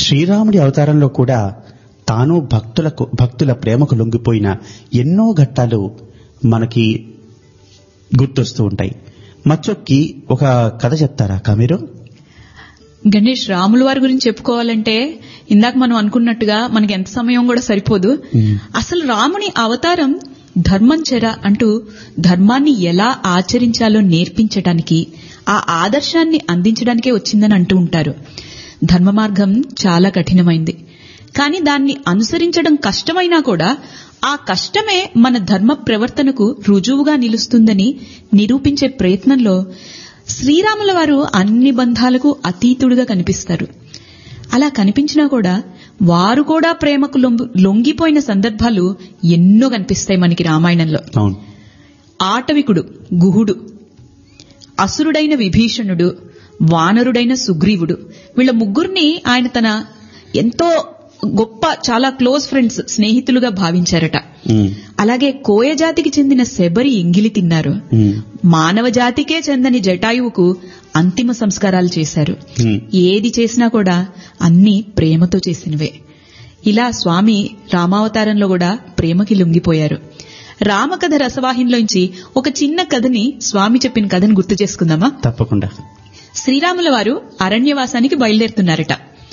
శ్రీరాముడి అవతారంలో కూడా తాను భక్తులకు భక్తుల ప్రేమకు లొంగిపోయిన ఎన్నో ఘట్టాలు మనకి గుర్తొస్తూ ఉంటాయి మచ్చొక్కి ఒక కథ చెప్తారా అక్క మీరు గణేష్ రాముల వారి గురించి చెప్పుకోవాలంటే ఇందాక మనం అనుకున్నట్టుగా మనకి ఎంత సమయం కూడా సరిపోదు మ్మ్. అసలు రాముని అవతారం ధర్మం చెర అంటూ ధర్మాన్ని ఎలా ఆచరించాలో నేర్పించడానికి ఆ ఆదర్శాన్ని అందించడానికే వచ్చిందని అంటూ ఉంటారు ధర్మ మార్గం చాలా కఠినమైంది కానీ దాన్ని అనుసరించడం కష్టమైనా కూడా ఆ కష్టమే మన ధర్మ ప్రవర్తనకు రుజువుగా నిలుస్తుందని నిరూపించే ప్రయత్నంలో శ్రీరాముల వారు అన్ని బంధాలకు అతీతుడుగా కనిపిస్తారు అలా కనిపించినా కూడా వారు కూడా ప్రేమకు లొంగు- లొంగిపోయిన సందర్భాలు ఎన్నో కనిపిస్తాయి మనకి రామాయణంలో అవును ఆటవికుడు గుహుడు అసురుడైన విభీషణుడు వానరుడైన సుగ్రీవుడు వీళ్ళ ముగ్గురిని ఆయన తన ఎంతో గొప్ప చాలా క్లోజ్ ఫ్రెండ్స్ స్నేహితులుగా భావించారట ఉమ్, అలాగే కోయ జాతికి చెందిన శబరి ఎంగిలి తిన్నారు ఉమ్, మానవ జాతికే చెందని జటాయువుకు అంతిమ సంస్కారాలు చేశారు ఉమ్, ఏది చేసినా కూడా అన్ని ప్రేమతో చేసినవే ఇలా స్వామి రామావతారంలో కూడా ప్రేమకి లొంగిపోయారు రామకథ రసవాహినిలోంచి ఒక చిన్న కథని స్వామి చెప్పిన కథని గుర్తు చేసుకుందామా తప్పకుండా శ్రీరాముల వారు అరణ్యవాసానికి బయలుదేరుతున్నారట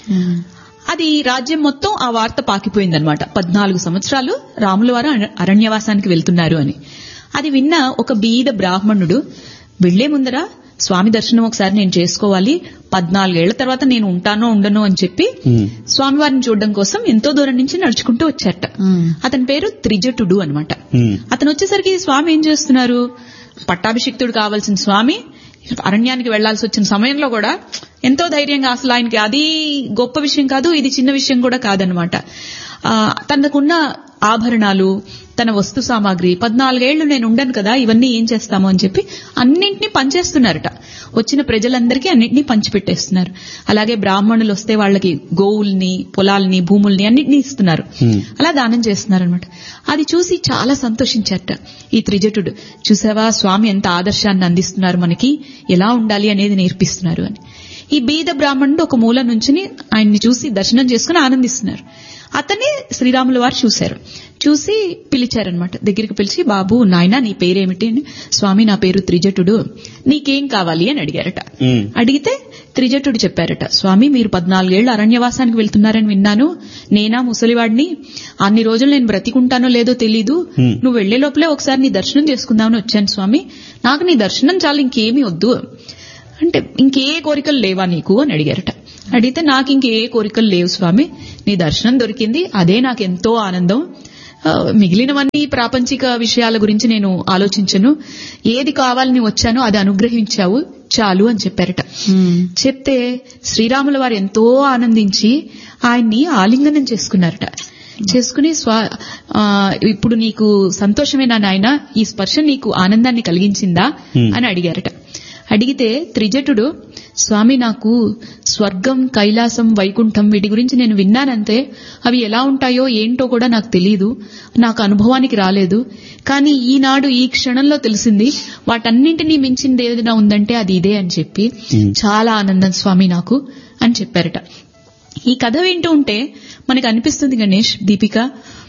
అది రాజ్యం మొత్తం ఆ వార్త పాకిపోయిందనమాట పద్నాలుగు సంవత్సరాలు రాముల వారు అర- అరణ్యవాసానికి వెళ్తున్నారు అని అది విన్న ఒక బీద బ్రాహ్మణుడు వెళ్లే ముందర స్వామి దర్శనం ఒకసారి నేను చేసుకోవాలి పద్నాలుగేళ్ల తర్వాత నేను ఉంటానో ఉండను అని చెప్పి ఉమ్, స్వామివారిని చూడడం కోసం ఎంతో దూరం నుంచి నడుచుకుంటూ వచ్చారట అతని పేరు త్రిజటుడు అన్నమాట ఉమ్, అతను వచ్చేసరికి స్వామి ఏం చేస్తున్నారు పట్టాభిషిక్తుడు కావాల్సిన స్వామి అరణ్యానికి వెళ్లాల్సి వచ్చిన సమయంలో కూడా ఎంతో ధైర్యంగా అసలు ఆయనకి అది గొప్ప విషయం కాదు ఇది చిన్న విషయం కూడా కాదనమాట ఆ, తనకున్న ఆభరణాలు తన వస్తు సామాగ్రి పద్నాలుగేళ్లు నేను ఉండను కదా ఇవన్నీ ఏం చేస్తాము అని చెప్పి అన్నింటినీ పంచేస్తున్నారట వచ్చిన ప్రజలందరికీ అన్నింటినీ పంచిపెట్టేస్తున్నారు అలాగే బ్రాహ్మణులు వస్తే వాళ్ళకి గోవుల్ని పొలాల్ని భూముల్ని అన్నింటినీ ఇస్తున్నారు Hmm. అలా దానం చేస్తున్నారనమాట అది చూసి చాలా సంతోషించారట ఈ త్రిజటుడు చూసావా స్వామి ఎంత ఆదర్శాన్ని అందిస్తున్నారు మనకి ఎలా ఉండాలి అనేది నేర్పిస్తున్నారు అని ఈ బీద బ్రాహ్మణుడు ఒక మూల నుంచుని ఆయన్ని చూసి దర్శనం చేసుకుని ఆనందిస్తున్నారు అతన్ని శ్రీరాముల వారు చూశారు చూసి పిలిచారనమాట దగ్గరికి పిలిచి బాబు నాయనా నీ పేరేమిటి అని స్వామి నా పేరు త్రిజటుడు నీకేం కావాలి అని అడిగారట ఉమ్, అడిగితే త్రిజటుడు చెప్పారట స్వామి మీరు పద్నాలుగేళ్లు అరణ్యవాసానికి వెళ్తున్నారని విన్నాను నేనా ముసలివాడిని అన్ని రోజులు నేను బ్రతికుంటానో లేదో తెలీదు Hmm. నువ్వు వెళ్లే లోపలే ఒకసారి నీ దర్శనం చేసుకుందామని వచ్చాను స్వామి నాకు నీ దర్శనం చాలు ఇంకేమీ వద్దు అంటే ఇంకే కోరికలు లేవా నీకు అని అడిగారట అడిగితే నాకు ఇంకే కోరికలు లేవు స్వామి నీ దర్శనం దొరికింది అదే నాకు ఎంతో ఆనందం ఆ, మిగిలినవన్నీ ప్రాపంచిక విషయాల గురించి నేను ఆలోచించను ఏది కావాలని వచ్చానో అది అనుగ్రహించావు చాలు అని చెప్పారట చెప్తే శ్రీరాముల వారు ఎంతో ఆనందించి ఆయన్ని ఆలింగనం చేసుకున్నారట చేసుకుని స్వా ఆ, ఇప్పుడు నీకు సంతోషమేనా నాయన ఈ స్పర్శ నీకు ఆనందాన్ని కలిగించిందా Hmm. అని అడిగారట అడిగితే త్రిజటుడు స్వామి నాకు స్వర్గం కైలాసం వైకుంఠం వీటి గురించి నేను విన్నానంతే అవి ఎలా ఉంటాయో ఏంటో కూడా నాకు తెలియదు నాకు అనుభవానికి రాలేదు కానీ ఈనాడు ఈ క్షణంలో తెలిసింది వాటన్నింటినీ మించింది ఏదైనా ఉందంటే అది ఇదే అని చెప్పి Hmm. చాలా ఆనందం స్వామి నాకు అని చెప్పారట ఈ కథ వింటూ ఉంటే మనకు అనిపిస్తుంది గణేష్ దీపిక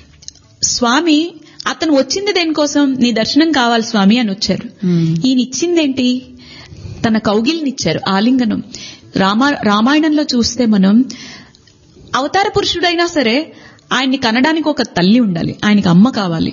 స్వామి అతను వచ్చింది దేనికోసం నీ దర్శనం కావాలి స్వామి అని వచ్చారు ఈయన ఇచ్చిందేంటి తన కౌగిలినిచ్చారు ఆలింగనం రామా రామాయణంలో చూస్తే మనం అవతార పురుషుడైనా సరే ఆయన్ని కనడానికి ఒక తల్లి ఉండాలి ఆయనకి అమ్మ కావాలి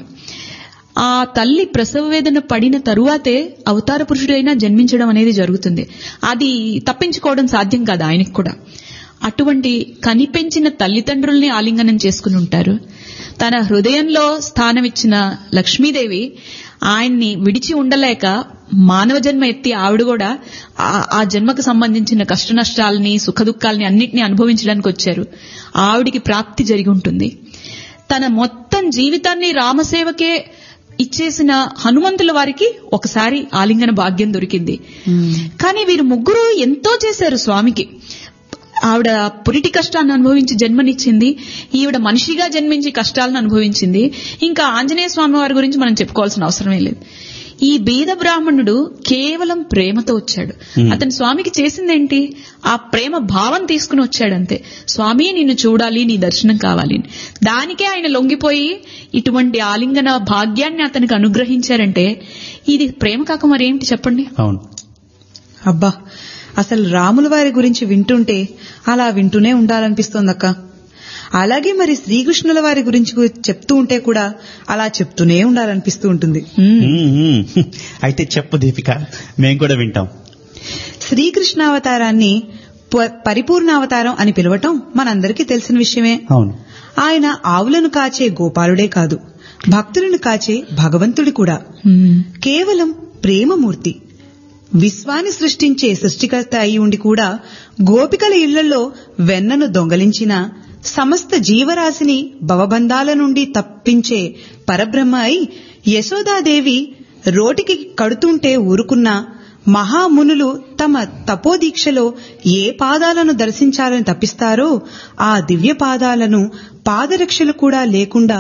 ఆ తల్లి ప్రసవ వేదన పడిన తరువాతే అవతార పురుషుడైనా జన్మించడం అనేది జరుగుతుంది అది తప్పించుకోవడం సాధ్యం కాదు ఆయనకు కూడా అటువంటి కనిపెంచిన తల్లిదండ్రుల్ని ఆలింగనం చేసుకుని ఉంటారు తన హృదయంలో స్థానమిచ్చిన లక్ష్మీదేవి ఆయన్ని విడిచి ఉండలేక మానవ జన్మ ఎత్తి ఆవిడ కూడా ఆ- ఆ జన్మకు సంబంధించిన కష్ట నష్టాలని సుఖ దుఃఖాలని అన్నింటినీ అనుభవించడానికి వచ్చారు ఆవిడికి ప్రాప్తి జరిగి ఉంటుంది తన మొత్తం జీవితాన్ని రామసేవకే ఇచ్చేసిన హనుమంతుల వారికి ఒకసారి ఆలింగన భాగ్యం దొరికింది కానీ వీరు ముగ్గురు ఎంతో చేశారు స్వామికి ఆవిడ పురిటి కష్టాన్ని అనుభవించి జన్మనిచ్చింది ఈవిడ మనిషిగా జన్మించి కష్టాలను అనుభవించింది ఇంకా ఆంజనేయ స్వామి వారి గురించి మనం చెప్పుకోవాల్సిన అవసరమే లేదు ఈ బీద బ్రాహ్మణుడు కేవలం ప్రేమతో వచ్చాడు Hmm. అతను స్వామికి చేసిందేంటి ఆ ప్రేమ భావం తీసుకుని వచ్చాడంతే స్వామి నిన్ను చూడాలి నీ దర్శనం కావాలి అని. దానికే ఆయన లొంగిపోయి ఇటువంటి ఆలింగన భాగ్యాన్ని అతనికి అనుగ్రహించారంటే ఇది ప్రేమ కాక మరేంటి చెప్పండి అవును అబ్బా అసలు రాముల వారి గురించి వింటుంటే అలా వింటూనే ఉండాలనిపిస్తోందక్క అలాగే మరి శ్రీకృష్ణుల వారి గురించి గు- చెప్తూ ఉంటే కూడా అలా చెప్తూనే ఉండాలనిపిస్తూ ఉంటుంది Hmm. మ్మ్. అయితే చెప్పు దీపిక మేము కూడా వింటాం శ్రీకృష్ణావతారాన్ని ప- పరిపూర్ణావతారం అని పిలవటం మనందరికీ తెలిసిన విషయమే అవును ఆయన ఆవులను కాచే గోపాలుడే కాదు భక్తులను కాచే భగవంతుడి కూడా Hmm. కేవలం ప్రేమమూర్తి విశ్వాన్ని సృష్టించే సృష్టికర్త అయి ఉండి కూడా గోపికల ఇళ్లలో వెన్నను దొంగలించిన సమస్త జీవరాశిని భవబంధాల నుండి తప్పించే పరబ్రహ్మ అయి యశోదాదేవి రోటికి కడుతుంటే ఊరుకున్న మహామునులు తమ తపోదీక్షలో ఏ పాదాలను దర్శించాలని తప్పిస్తారో ఆ దివ్య పాదాలను పాదరక్షలు కూడా లేకుండా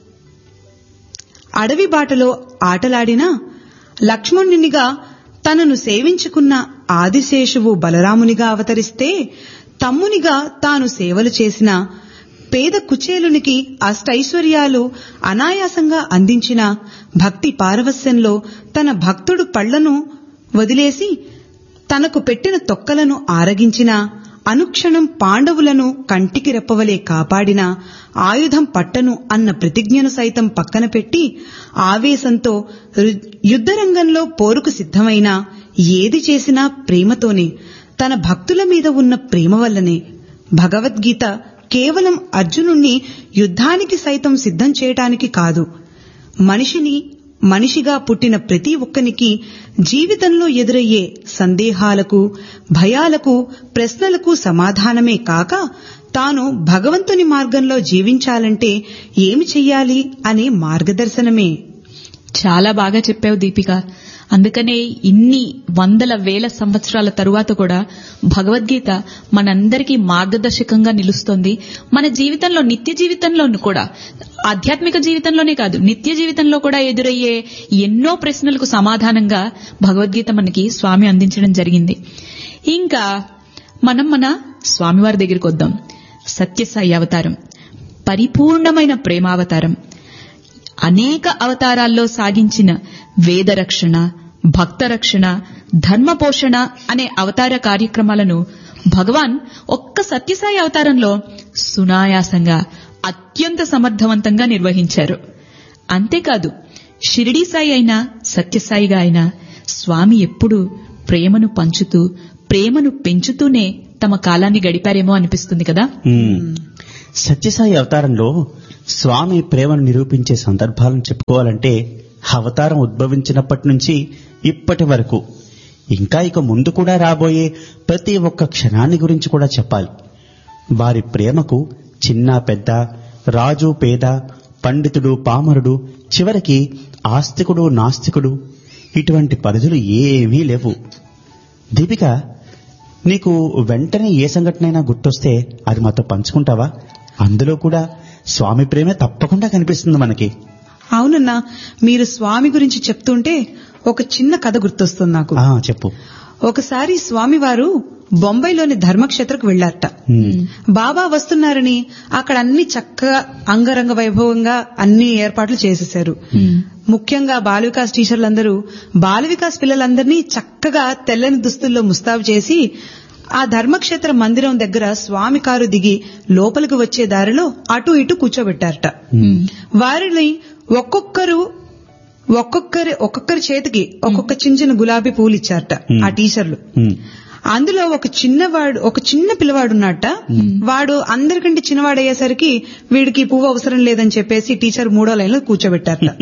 అడవి బాటలో ఆటలాడినా లక్ష్మణునిగా తనను సేవించుకున్న ఆదిశేషువు బలరామునిగా అవతరిస్తే తమ్మునిగా తాను సేవలు చేసిన పేద కుచేలునికి అష్టైశ్వర్యాలు అనాయాసంగా అందించిన భక్తి పారవస్యంలో తన భక్తుడు పళ్లను వదిలేసి తనకు పెట్టిన తొక్కలను ఆరగించిన అనుక్షణం పాండవులను కంటికి రెప్పవలే కాపాడిన ఆయుధం పట్టను అన్న ప్రతిజ్ఞను సైతం పక్కన పెట్టి ఆవేశంతో రు- యుద్ధరంగంలో పోరుకు సిద్ధమైన ఏది చేసినా ప్రేమతోనే తన భక్తుల మీద ఉన్న ప్రేమ వల్లనే భగవద్గీత కేవలం అర్జునుణ్ణి యుద్ధానికి సైతం సిద్ధం చేయటానికి కాదు మనిషిని మనిషిగా పుట్టిన ప్రతి ఒక్కనికి జీవితంలో ఎదురయ్యే సందేహాలకు భయాలకు ప్రశ్నలకు సమాధానమే కాక తాను భగవంతుని మార్గంలో జీవించాలంటే ఏమి చెయ్యాలి అనే మార్గదర్శనమే చాలా బాగా చెప్పావు దీపిక అందుకనే ఇన్ని వందల వేల సంవత్సరాల తరువాత కూడా భగవద్గీత మనందరికీ మార్గదర్శకంగా నిలుస్తోంది మన జీవితంలో నిత్య జీవితంలోనూ కూడా ఆధ్యాత్మిక జీవితంలోనే కాదు నిత్య జీవితంలో కూడా ఎదురయ్యే ఎన్నో ప్రశ్నలకు సమాధానంగా భగవద్గీత మనకి స్వామి అందించడం జరిగింది ఇంకా మనం మన స్వామివారి దగ్గరికి వద్దాం సత్యసాయి అవతారం పరిపూర్ణమైన ప్రేమావతారం అనేక అవతారాల్లో సాగించిన వేదరక్షణ భక్తరక్షణ ధర్మపోషణ అనే అవతార కార్యక్రమాలను భగవాన్ ఒక్క సత్యసాయి అవతారంలో సునాయాసంగా అత్యంత సమర్థవంతంగా నిర్వహించారు అంతేకాదు షిరిడీ సాయి అయినా సత్యసాయిగా అయినా స్వామి ఎప్పుడూ ప్రేమను పంచుతూ ప్రేమను పెంచుతూనే తమ కాలాన్ని గడిపారేమో అనిపిస్తుంది కదా మ్మ్. సత్యసాయి అవతారంలో స్వామి ప్రేమను నిరూపించే సందర్భాలను చెప్పుకోవాలంటే అవతారం ఉద్భవించినప్పటి నుంచి ఇప్పటి వరకు ఇంకా ఇక ముందు కూడా రాబోయే ప్రతి ఒక్క క్షణాన్ని గురించి కూడా చెప్పాలి వారి ప్రేమకు చిన్న పెద్ద రాజు పేద పండితుడు పామరుడు చివరికి ఆస్తికుడు నాస్తికుడు ఇటువంటి పరిధులు ఏమీ లేవు దీపిక నీకు వెంటనే ఏ సంఘటనైనా గుర్తొస్తే అది మాతో పంచుకుంటావా అందులో కూడా స్వామి ప్రేమే తప్పకుండా కనిపిస్తుంది మనకి అవునన్నా మీరు స్వామి గురించి చెప్తుంటే ఒక చిన్న కథ గుర్తొస్తుంది నాకు ఆ చెప్పు ఒకసారి స్వామివారు బొంబాయిలోని ధర్మక్షేత్రకు వెళ్లారట మ్మ్. బాబా వస్తున్నారని అక్కడ అన్ని చక్కగా అంగరంగ వైభవంగా అన్ని ఏర్పాట్లు చేసేశారు ముఖ్యంగా బాల వికాస్ టీచర్లందరూ బాల వికాస్ పిల్లలందరినీ చక్కగా తెల్లని దుస్తుల్లో ముస్తాబు చేసి ఆ ధర్మక్షేత్ర మందిరం దగ్గర స్వామి కారు దిగి లోపలికి వచ్చే దారిలో అటు ఇటు కూర్చోబెట్టారట వారిని ఒక్కొక్కరు ఒక్కొక్కరి ఒక్కొక్కరి చేతికి ఒక్కొక్క చిన్న చిన్న గులాబీ పూలు ఇచ్చారట ఆ టీచర్లు మ్మ్. అందులో ఒక చిన్నవాడు ఒక చిన్న పిల్లవాడు ఉన్నట్ట వాడు అందరికంటే చిన్నవాడు అయ్యేసరికి వీడికి పువ్వు అవసరం లేదని చెప్పేసి టీచర్ మూడో లైన్ లో కూర్చోబెట్టారట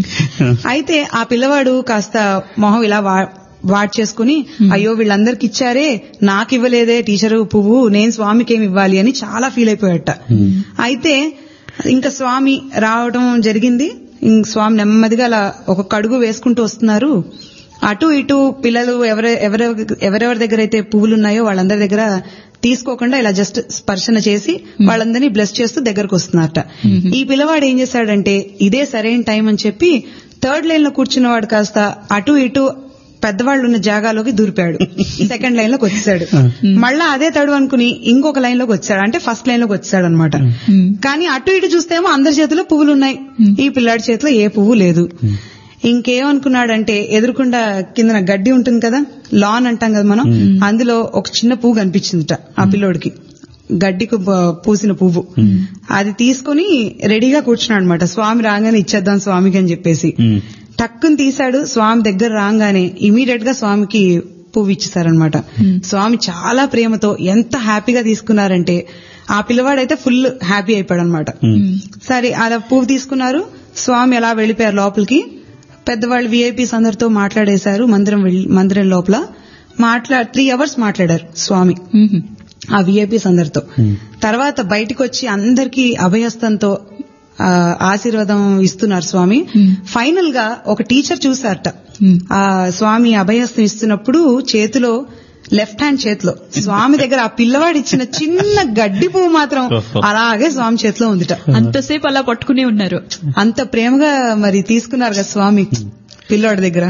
అయితే ఆ పిల్లవాడు కాస్త మొహం ఇలా వా- వాడ్ చేసుకుని అయ్యో వీళ్ళందరికి ఇచ్చారే నాకు ఇవ్వలేదే టీచరు పువ్వు నేను స్వామికి ఏమి ఇవ్వాలి అని చాలా ఫీల్ అయిపోయాట అయితే ఇంకా స్వామి రావడం జరిగింది ఇంక స్వామి నెమ్మదిగా అలా ఒక కడుగు వేసుకుంటూ వస్తున్నారు అటు ఇటు పిల్లలు ఎవరె ఎవరె ఎవరెవరి దగ్గర అయితే పువ్వులు ఉన్నాయో వాళ్ళందరి దగ్గర తీసుకోకుండా ఇలా జస్ట్ స్పర్శన చేసి వాళ్ళందరినీ బ్లెస్ చేస్తూ దగ్గరకు వస్తున్నారట ఈ పిల్లవాడు ఏం చేశాడంటే ఇదే సరైన టైం అని చెప్పి థర్డ్ లైన్ లో కూర్చున్నవాడు కాస్త అటు ఇటు పెద్దవాళ్ళు ఉన్న జాగాలోకి దూరిపాడు సెకండ్ లైన్ లోకి వచ్చాడు మళ్ళా అదే తడు అనుకుని ఇంకొక లైన్ లోకి వచ్చాడు అంటే ఫస్ట్ లైన్ లోకి వచ్చాడు అనమాట కానీ అటు ఇటు చూస్తేమో అందరి చేతిలో పువ్వులు ఉన్నాయి ఈ పిల్లాడి చేతిలో ఏ పువ్వు లేదు ఇంకేమనుకున్నాడంటే ఎదురుకుండా కిందన గడ్డి ఉంటుంది కదా లాన్ అంటాం కదా మనం అందులో ఒక చిన్న పువ్వు కనిపించిందిట ఆ పిల్లోడికి గడ్డికి ప- పూసిన పువ్వు అది తీసుకుని రెడీగా కూర్చున్నాడు అనమాట స్వామి రాగానే ఇచ్చేద్దాం స్వామికి అని చెప్పేసి ఉమ్. టక్కుని తీశాడు స్వామి దగ్గర రాగానే ఇమీడియట్ గా స్వామికి పువ్వు ఇచ్చేసారనమాట స్వామి చాలా ప్రేమతో ఎంత హ్యాపీగా తీసుకున్నారంటే ఆ పిల్లవాడైతే ఫుల్ హ్యాపీ అయిపోయాడు అనమాట సరే అలా పువ్వు తీసుకున్నారు స్వామి అలా వెళ్లిపోయారు లోపలికి పెద్దవాళ్ళు విఐపీస్ అందరితో మాట్లాడేశారు మందిరం వెళ్లి- మందిరం లోపల మాట్లా త్రీ అవర్స్ మాట్లాడారు స్వామి మ్మ్. ఆ విఐపీస్ అందరితో తర్వాత బయటకు వచ్చి అందరికి అభయస్తంతో ఆ, ఆశీర్వాదం ఇస్తున్నారు స్వామి ఫైనల్ గా ఒక టీచర్ చూసారట మ్మ్. ఆ స్వామి అభయస్తం ఇస్తున్నప్పుడు చేతిలో లెఫ్ట్ హ్యాండ్ చేతిలో స్వామి దగ్గర ఆ పిల్లవాడు ఇచ్చిన చిన్న గడ్డి పువ్వు మాత్రం ఓహో. అలాగే స్వామి చేతిలో ఉందిట అంతసేపు అలా పట్టుకునే ఉన్నారు అంత ప్రేమగా మరి తీసుకున్నారు కదా స్వామి పిల్లోడి దగ్గర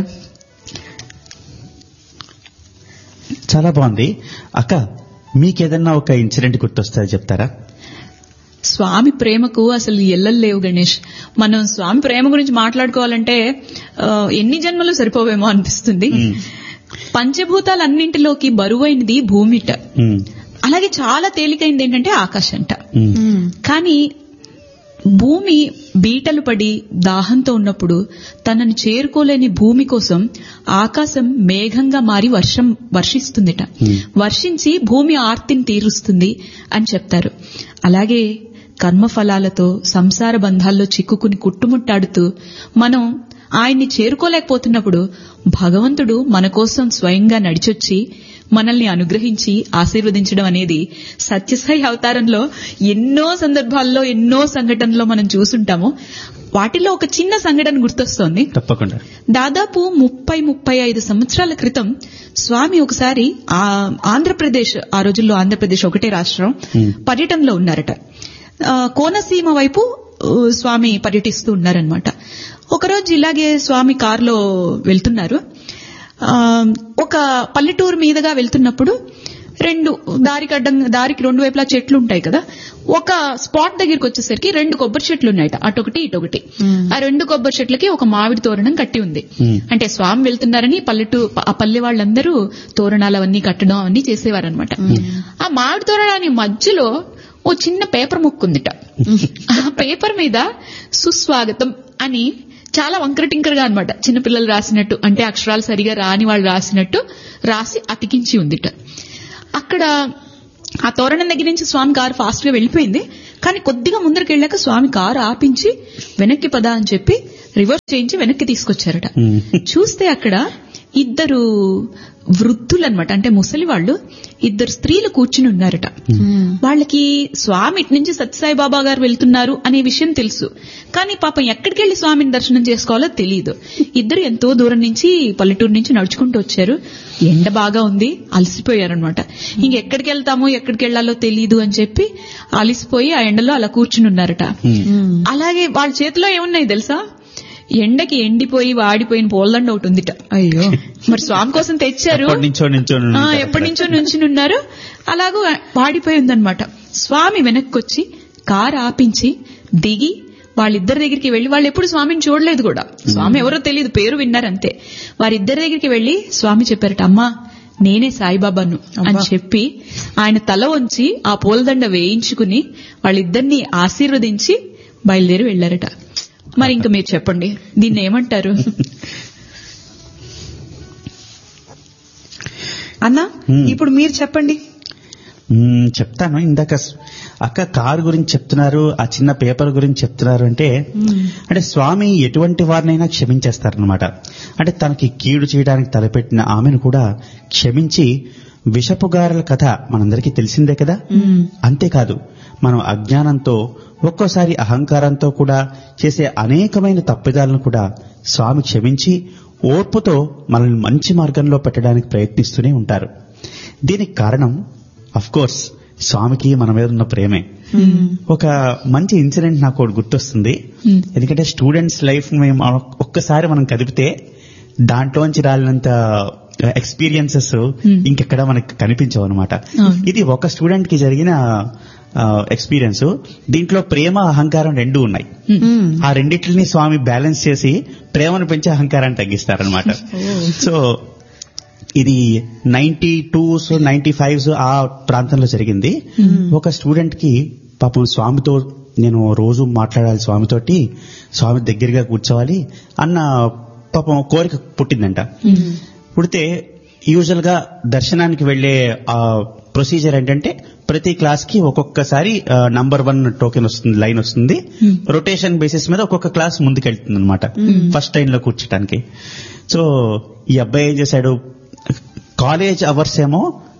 చాలా బాగుంది అక్క మీకేదన్నా ఒక ఇన్సిడెంట్ గుర్తొస్తా చెప్తారా స్వామి ప్రేమకు అసలు ఎల్లలు లేవు గణేష్ మనం స్వామి ప్రేమ గురించి మాట్లాడుకోవాలంటే ఆ, ఎన్ని జన్మలు సరిపోవేమో అనిపిస్తుంది పంచభూతాలన్నింటిలోకి బరువైనది భూమిట ఉమ్. అలాగే చాలా తేలికైంది ఏంటంటే ఆకాశంట ఉమ్. కానీ భూమి బీటలు పడి దాహంతో ఉన్నప్పుడు తనని చేరుకోలేని భూమి కోసం ఆకాశం మేఘంగా మారి వర్షం వర్షిస్తుందిట వర్షించి భూమి ఆర్తిని తీరుస్తుంది అని చెప్తారు అలాగే కర్మఫలాలతో సంసార బంధాల్లో చిక్కుకుని కుట్టుముట్టాడుతూ మనం ఆయన్ని చేరుకోలేకపోతున్నప్పుడు భగవంతుడు మన కోసం స్వయంగా నడిచొచ్చి మనల్ని అనుగ్రహించి ఆశీర్వదించడం అనేది సత్యసాయి అవతారంలో ఎన్నో సందర్భాల్లో ఎన్నో సంఘటనలో మనం చూసుంటాము వాటిలో ఒక చిన్న సంఘటన గుర్తొస్తోంది తప్పకుండా దాదాపు ముప్పై ముప్పై ఐదు సంవత్సరాల క్రితం స్వామి ఒకసారి ఆ ఆంధ్రప్రదేశ్ ఆ రోజుల్లో ఆంధ్రప్రదేశ్ ఒకటే రాష్ట్రం పర్యటనలో ఉన్నారట ఆ, కోనసీమ వైపు ఆ, స్వామి పర్యటిస్తూ ఉన్నారనమాట ఒకరోజు ఇలాగే స్వామి కారులో వెళ్తున్నారు ఆ, ఒక పల్లెటూరు మీదుగా వెళ్తున్నప్పుడు రెండు దారికి అడ్డం దారికి రెండు వైపులా చెట్లు ఉంటాయి కదా ఒక స్పాట్ దగ్గరికి వచ్చేసరికి రెండు కొబ్బరి చెట్లు ఉన్నాయట అటొకటి ఇటొకటి ఆ రెండు కొబ్బరి చెట్లకి ఒక మామిడి తోరణం కట్టి ఉంది అంటే స్వామి వెళ్తున్నారని పల్లెటూ ఆ పల్లె వాళ్ళందరూ తోరణాలు అవన్నీ కట్టడం అవన్నీ చేసేవారనమాట ఆ మామిడి తోరణాన్ని మధ్యలో ఓ చిన్న పేపర్ ముక్కుందిట ఆ పేపర్ మీద సుస్వాగతం అని చాలా వంకరటింకరగా అనమాట చిన్నపిల్లలు రాసినట్టు అంటే అక్షరాలు సరిగా రాని వాళ్ళు రాసినట్టు రాసి అతికించి ఉందిట అక్కడ ఆ తోరణం దగ్గర నుంచి స్వామి కారు ఫాస్ట్ గా వెళ్ళిపోయింది కానీ కొద్దిగా ముందరికి వెళ్ళాక స్వామి కారు ఆపించి వెనక్కి పద అని చెప్పి రివర్స్ చేయించి వెనక్కి తీసుకొచ్చారట చూస్తే అక్కడ ఇద్దరు వృద్ధులన్నమాట అంటే ముసలి వాళ్ళు ఇద్దరు స్త్రీలు కూర్చుని ఉన్నారట వాళ్ళకి స్వామి ఇటు నుంచి సత్యసాయి బాబా గారు వెళ్తున్నారు అనే విషయం తెలుసు కానీ పాపం ఎక్కడికి వెళ్లి స్వామిని దర్శనం చేసుకోవాలో తెలియదు ఇద్దరు ఎంతో దూరం నుంచి పల్లెటూరు నుంచి నడుచుకుంటూ వచ్చారు ఎండ బాగా ఉంది అలసిపోయారనమాట ఇంకెక్కడికి వెళ్తామో ఎక్కడికి వెళ్లాలో తెలియదు అని చెప్పి అలసిపోయి ఆ ఎండలో అలా కూర్చుని ఉన్నారట అలాగే వాళ్ళ చేతిలో ఏమున్నాయి తెలుసా ఎండకి ఎండిపోయి వాడిపోయిన పోల్దండ ఒకటి ఉందిట అయ్యో మరి స్వామి కోసం తెచ్చారు ఎప్పటి నుంచో నుంచో ఆ, ఎప్పటి నుంచో నుంచి ఉన్నారు అలాగూ వాడిపోయి ఉందన్నమాట స్వామి వెనక్కొచ్చి కారు ఆపించి దిగి వాళ్ళిద్దరి దగ్గరికి వెళ్లి వాళ్ళు ఎప్పుడు స్వామిని చూడలేదు కూడా స్వామి ఎవరో తెలియదు పేరు విన్నారంతే వారిద్దరి దగ్గరికి వెళ్లి స్వామి చెప్పారట అమ్మా నేనే సాయిబాబాను అని చెప్పి ఆయన తల వంచి ఆ పూలదండ వేయించుకుని వాళ్ళిద్దరిని ఆశీర్వదించి బయలుదేరి వెళ్లారట మరి ఇంకా మీరు చెప్పండి దీన్ని ఏమంటారు అన్నా ఇప్పుడు మీరు చెప్పండి మ్మ్, చెప్తాను ఇందాక స్- అక్క కారు గురించి చెప్తున్నారు ఆ చిన్న పేపర్ గురించి చెప్తున్నారు అంటే అంటే స్వామి ఎటువంటి వారినైనా క్షమించేస్తారనమాట అంటే తనకి కీడు చేయడానికి తలపెట్టిన ఆమెను కూడా క్షమించి విషపుగారుల కథ మనందరికీ తెలిసిందే కదా అంతేకాదు మనం అజ్ఞానంతో ఒక్కోసారి అహంకారంతో కూడా చేసే అనేకమైన తప్పిదాలను కూడా స్వామి క్షమించి ఓర్పుతో మనల్ని మంచి మార్గంలో పెట్టడానికి ప్రయత్నిస్తూనే ఉంటారు దీనికి కారణం అఫ్ కోర్స్ స్వామికి మన మీద ఉన్న ప్రేమే ఒక మంచి ఇన్సిడెంట్ నాకు ఒకటి గుర్తొస్తుంది Hmm. ఎందుకంటే స్టూడెంట్స్ లైఫ్ మేము ఒక్కసారి మనం కదిపితే దాంట్లోంచి రాలినంత ఎక్స్పీరియన్సెస్ ఇంకెక్కడ మనకి కనిపించవు అనమాట అవును. ఇది ఒక స్టూడెంట్ కి జరిగిన ఎక్స్పీరియన్స్ దీంట్లో ప్రేమ అహంకారం రెండు ఉన్నాయి మ్మ్. ఆ రెండిట్లని స్వామి బ్యాలెన్స్ చేసి ప్రేమను పెంచి అహంకారాన్ని తగ్గిస్తారనమాట సో ఇది నైన్టీ టూస్ నైన్టీ ఫైవ్స్ ఆ ప్రాంతంలో జరిగింది ఒక స్టూడెంట్ కి పాపం స్వామితో నేను రోజు మాట్లాడాలి స్వామితోటి స్వామి దగ్గరగా కూర్చోవాలి అన్న పాపం కోరిక పుట్టిందంట పుడితే యూజువల్ గా దర్శనానికి వెళ్లే ఆ ప్రొసీజర్ ఏంటంటే ప్రతి క్లాస్ కి ఒక్కొక్కసారి నంబర్ వన్ టోకెన్ వస్తుంది లైన్ వస్తుంది రొటేషన్ బేసిస్ మీద ఒక్కొక్క క్లాస్ ముందుకెళ్తుంది అనమాట ఫస్ట్ లైన్ లో కూర్చోటానికి సో ఈ అబ్బాయి ఏం చేశాడు కాలేజ్ అవర్స్ ఏమో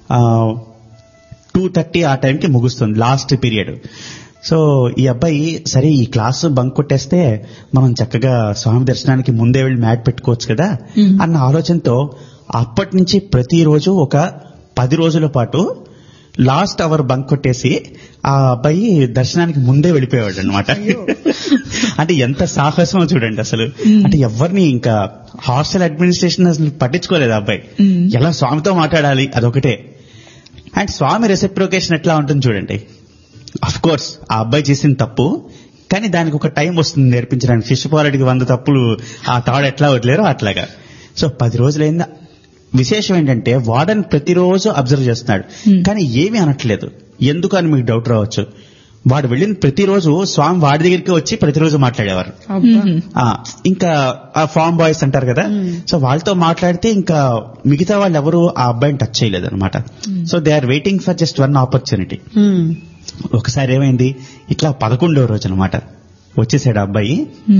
టూ థర్టీ ఆ టైంకి ముగుస్తుంది లాస్ట్ పీరియడ్ సో ఈ అబ్బాయి సరే ఈ క్లాస్ బంక్ కొట్టేస్తే మనం చక్కగా స్వామి దర్శనానికి ముందే వెళ్ళి మ్యాట్ పెట్టుకోవచ్చు కదా అన్న ఆలోచనతో అప్పటి నుంచి ప్రతిరోజు ఒక పది రోజుల పాటు లాస్ట్ అవర్ బంక్ కొట్టేసి ఆ అబ్బాయి దర్శనానికి ముందే వెళ్ళిపోయాడు అనమాట అంటే ఎంత సాహసమో చూడండి అసలు అంటే ఎవరిని ఇంకా హాస్టల్ అడ్మినిస్ట్రేషన్ అసలు పట్టించుకోలేదు ఆ అబ్బాయి ఎలా స్వామితో మాట్లాడాలి అదొకటే అండ్ స్వామి రెసిప్రోకేషన్ ఎట్లా ఉంటుంది చూడండి అఫ్ కోర్స్ ఆ అబ్బాయి చేసిన తప్పు కానీ దానికి ఒక టైం వస్తుంది నేర్పించడానికి ఫిష్ పాలటికి వంద తప్పులు ఆ తాడు ఎట్లా వదిలేరో అట్లాగా సో పది రోజులైందా విశేషం ఏంటంటే వార్డెన్ ప్రతిరోజు అబ్జర్వ్ చేస్తున్నాడు కానీ ఏమీ అనట్లేదు ఎందుకు అని మీకు డౌట్ రావచ్చు వాడు వెళ్ళిన ప్రతిరోజు స్వామి వాడి దగ్గరికి వచ్చి ప్రతిరోజు మాట్లాడేవారు అబ్బా. ఆ, ఇంకా ఆ ఫామ్ బాయ్స్ అంటారు కదా సో వాళ్ళతో మాట్లాడితే ఇంకా మిగతా వాళ్ళు ఎవరు ఆ అబ్బాయిని టచ్ చేయలేదు అనమాట so they are waiting for just one opportunity మ్మ్. ఒకసారి ఏమైంది ఇట్లా పదకొండో రోజు అనమాట వచ్చేసాడు ఆ అబ్బాయి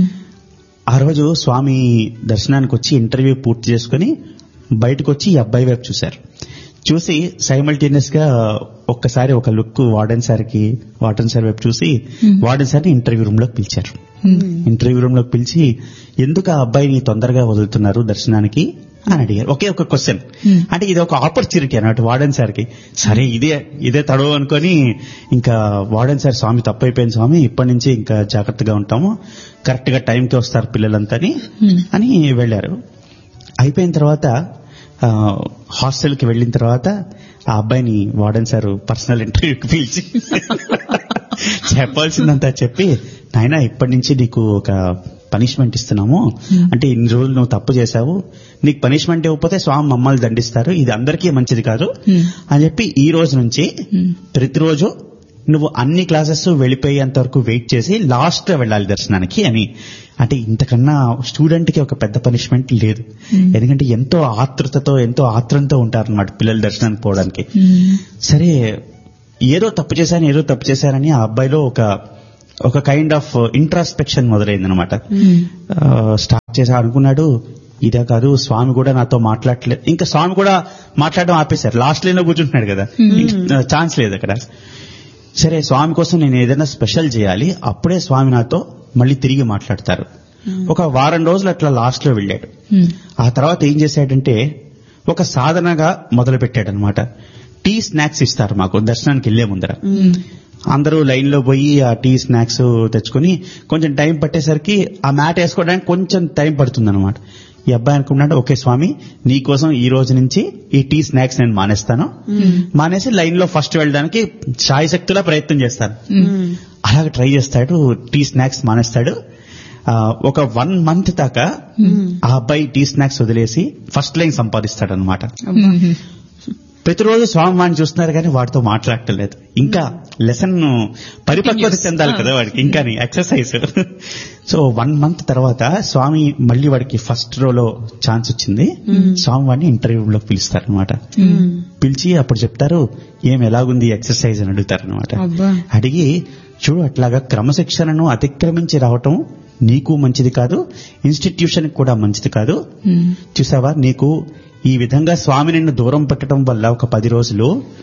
ఆ రోజు స్వామి దర్శనానికి వచ్చి ఇంటర్వ్యూ పూర్తి చేసుకుని బయటకు వచ్చి ఈ అబ్బాయి వైపు చూశారు చూసి సైమల్టేనియస్ గా ఒక్కసారి ఒక లుక్ వార్డెన్ సార్ కి వార్డెన్ సార్ వైపు చూసి వార్డెన్ సార్ ని ఇంటర్వ్యూ రూమ్ లోకి పిలిచారు ఇంటర్వ్యూ రూమ్ లోకి పిలిచి ఎందుకు ఆ అబ్బాయిని తొందరగా వదులుతున్నారు దర్శనానికి అని అడిగారు ఒకే ఒక క్వశ్చన్ అంటే ఇది ఒక ఆపర్చునిటీ అన్నట్టు వార్డెన్ సార్ కి సరే ఇదే ఇదే తడవు అనుకొని ఇంకా వార్డెన్ సార్ స్వామి తప్పైపోయింది స్వామి ఇప్పటి నుంచి ఇంకా జాగ్రత్తగా ఉంటాము కరెక్ట్ గా టైంకి వస్తారు పిల్లలంతా అని వెళ్ళారు అయిపోయిన తర్వాత ఆ, హాస్టల్కి వెళ్ళిన తర్వాత ఆ అబ్బాయిని వార్డెన్ సార్ పర్సనల్ ఇంటర్వ్యూకి పిలిచి చెప్పాల్సిందంతా చెప్పి నాయన ఇప్పటి నుంచి నీకు ఒక పనిష్మెంట్ ఇస్తున్నాము అంటే ఇన్ని రోజులు నువ్వు తప్పు చేశావు నీకు పనిష్మెంట్ ఇవ్వకపోతే స్వామి మమ్మల్ని దండిస్తారు ఇది అందరికీ మంచిది కాదు అని చెప్పి ఈ రోజు నుంచి ప్రతిరోజు నువ్వు అన్ని క్లాసెస్ వెళ్ళిపోయేంత వరకు వెయిట్ చేసి లాస్ట్ వెళ్ళాలి దర్శనానికి అని అంటే ఇంతకన్నా స్టూడెంట్ కి ఒక పెద్ద పనిష్మెంట్ లేదు ఎందుకంటే ఎంతో ఆతృతతో ఎంతో ఆత్రంతో ఉంటారు అన్నమాట పిల్లలు దర్శనానికి పోవడానికి సరే ఏదో తప్పు చేశాను ఏదో తప్పు చేశానని ఆ అబ్బాయిలో ఒక ఒక కైండ్ ఆఫ్ ఇంట్రాస్పెక్షన్ మొదలైంది అనమాట స్టార్ట్ చేసా అనుకున్నాడు ఇదే కాదు స్వామి కూడా నాతో మాట్లాడలేదు ఇంకా స్వామి కూడా మాట్లాడడం ఆపేశారు లాస్ట్ లైన్ లో కూర్చుంటున్నాడు కదా ఛాన్స్ లేదు అక్కడ సరే స్వామి కోసం నేను ఏదైనా స్పెషల్ చేయాలి అప్పుడే స్వామి నాతో మళ్ళీ తిరిగి మాట్లాడతారు ఒక వారం రోజులు అట్లా లాస్ట్ లో వెళ్ళాడు ఆ తర్వాత ఏం చేశాడంటే ఒక సాధనగా మొదలు పెట్టాడు అనమాట టీ స్నాక్స్ ఇస్తారు మాకు దర్శనానికి వెళ్లే ముందర అందరూ లైన్ లో పోయి ఆ టీ స్నాక్స్ తెచ్చుకుని కొంచెం టైం పట్టేసరికి ఆ మ్యాట్ వేసుకోవడానికి కొంచెం టైం పడుతుంది అనమాట ఈ అబ్బాయి అనుకున్నాడు ఓకే స్వామి నీ కోసం ఈ రోజు నుంచి ఈ టీ స్నాక్స్ నేను మానేస్తాను మానేసి లైన్ లో ఫస్ట్ వెళ్ళడానికి శాయశక్తులా ప్రయత్నం చేస్తాను అలాగ ట్రై చేస్తాడు టీ స్నాక్స్ మానేస్తాడు ఆ, ఒక వన్ మంత్ దాకా ఆ అబ్బాయి టీ స్నాక్స్ వదిలేసి ఫస్ట్ లైన్ సంపాదిస్తాడు అనమాట ప్రతిరోజు స్వామి వాడిని చూస్తున్నారు కానీ వాడితో మాట్లాడటం లేదు ఇంకా లెసన్ పరిపక్వత చెందాలి కదా వాడికి ఇంకా ఎక్సర్సైజ్ సో వన్ మంత్ తర్వాత స్వామి మళ్ళీ వాడికి ఫస్ట్ రోలో ఛాన్స్ వచ్చింది స్వామి వాడిని ఇంటర్వ్యూలోకి పిలుస్తారు అనమాట పిలిచి అప్పుడు చెప్తారు ఏం ఎలాగుంది ఎక్సర్సైజ్ అని అడుగుతారు అనమాట అబ్బా. అడిగి చూడు అట్లాగా క్రమశిక్షణను అతిక్రమించి రావటం నీకు మంచిది కాదు ఇన్స్టిట్యూషన్ కూడా మంచిది కాదు చూసావా నీకు ఈ విధంగా స్వామి నిన్ను దూరం పెట్టడం వల్ల ఒక పది రోజులు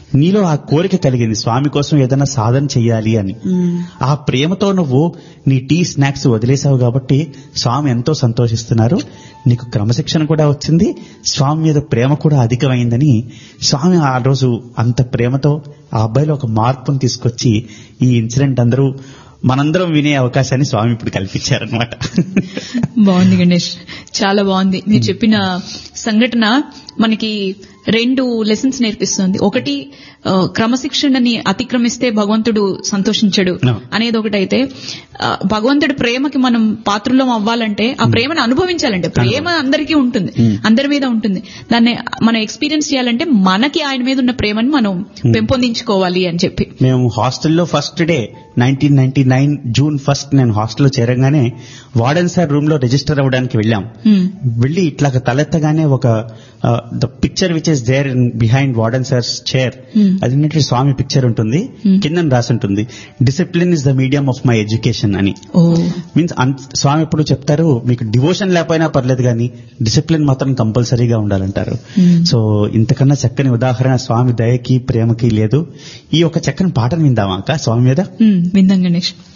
నీలో ఆ కోరిక కలిగింది స్వామి కోసం ఏదైనా సాధన చెయ్యాలి అని ఆ ప్రేమతో నువ్వు నీ టీ స్నాక్స్ వదిలేసావు కాబట్టి స్వామి ఎంతో సంతోషిస్తున్నారు నీకు క్రమశిక్షణ కూడా వచ్చింది స్వామి మీద ప్రేమ కూడా అధికమైందని స్వామి ఆ రోజు అంత ప్రేమతో ఆ అబ్బాయిలో ఒక మార్పును తీసుకొచ్చి ఈ ఇన్సిడెంట్ అందరూ మనందరం వినే అవకాశాన్ని స్వామి ఇప్పుడు కల్పించారనమాట బాగుంది గణేష్ చాలా బాగుంది మీరు చెప్పిన సంఘటన మనకి రెండు లెసన్స్ నేర్పిస్తుంది ఒకటి ఆ, క్రమశిక్షణని అతిక్రమిస్తే భగవంతుడు సంతోషించడు No. అనేది ఒకటైతే ఆ, భగవంతుడి ప్రేమకి మనం పాత్రలో అవ్వాలంటే ఆ ప్రేమను అనుభవించాలంటే ప్రేమ అందరికీ ఉంటుంది అందరి మీద ఉంటుంది దాన్ని మనం ఎక్స్పీరియన్స్ చేయాలంటే మనకి ఆయన మీద ఉన్న ప్రేమని మనం పెంపొందించుకోవాలి అని చెప్పి మేము హాస్టల్లో first day nineteen ninety nine June first నేను హాస్టల్లో చేరగానే వార్డెన్ సార్ రూమ్ లో రిజిస్టర్ అవ్వడానికి వెళ్ళాం Hmm. వెళ్ళి ఇట్లా తలెత్తగానే ఒక the picture which is there in behind warden sir's chair Hmm. అది ఏంటంటే స్వామి పిక్చర్ ఉంటుంది Hmm. కింద రాసి ఉంటుంది discipline is the medium of my education అని ఓ మీన్స్ స్వామి ఎప్పుడు చెప్తారు మీకు డివోషన్ లేకపోయినా పర్లేదు కానీ డిసిప్లిన్ మాత్రం కంపల్సరీగా ఉండాలంటారు Hmm. సో ఇంతకన్నా చక్కని ఉదాహరణ స్వామి దయకి ప్రేమకి లేదు ఈ ఒక చక్కని పాటను విందామా అక్క స్వామి మీద ఉమ్, విందాం గణేష్